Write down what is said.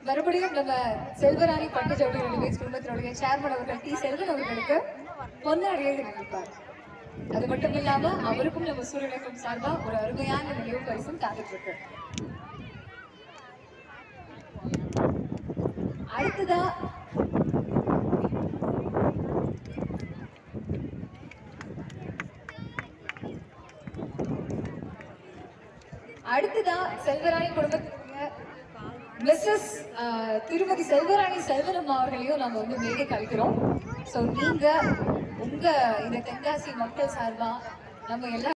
மறுபடியும் நம்ம செல்வராணி பட்டு ஜவுளி ரெடிமேட்ஸ் குடும்பத்தினுடைய சேர்மன் அவர்கள் டி செல்வன் அவர்களுக்கு பொன்னாடியை நினைப்பார் அது மட்டும் இல்லாம அவருக்கும் நம்ம சூரியலகம் சார்பா ஒரு அருமையான நினைவு பரிசும் காத்துட்டு இருக்கு அடுத்ததா அடுத்ததா செல்வராணி குடும்பத்தினுடைய மிஸ்ஸஸ் திருமதி செல்வராணி செல்வரம் அவர்களையும் நம்ம வந்து மேடை கழிக்கிறோம் ஸோ நீங்க உங்க இந்த தென்காசி மக்கள் சார்பா நம்ம எல்லா